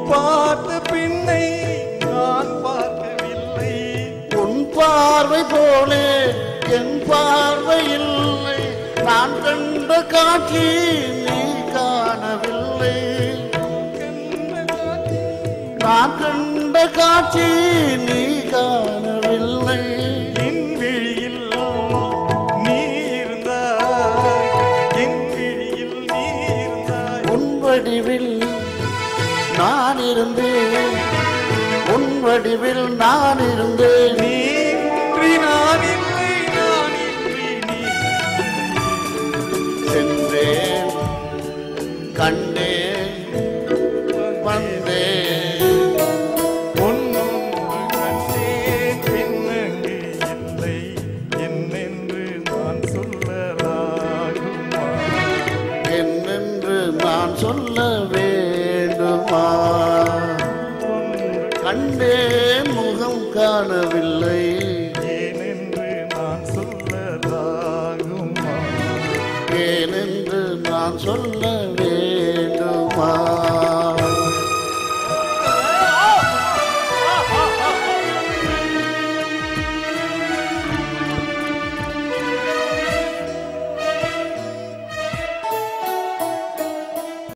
பார்த்த பின்னை நான் பார்க்கவில்லை உன் பார்வை போலே என் பார்வை இல்லை நான் கண்ட காட்சி நீ காணவில்லை நான் கண்ட காட்சி நீ காணவில்லை என் விழியில் நீ இருந்தாய் என் விழியில் நீ இருந்தாய் உன் வடிவில் நான் இருந்தேன் உன் வடிவில் நான் இருந்தேன் நீ இன்றி நான் இல்லை நான் இன்றி நீ சென்றேன் கண்டேன் வந்தேன் ஒன்றும் கண்டேன் பின்னங்கு இல்லை என்னென்று நான் சொல்லலாகுமா என்னென்று நான் சொல்ல வேண்டுமா ஒன்று கண்டேன் முகம் காணவில்லை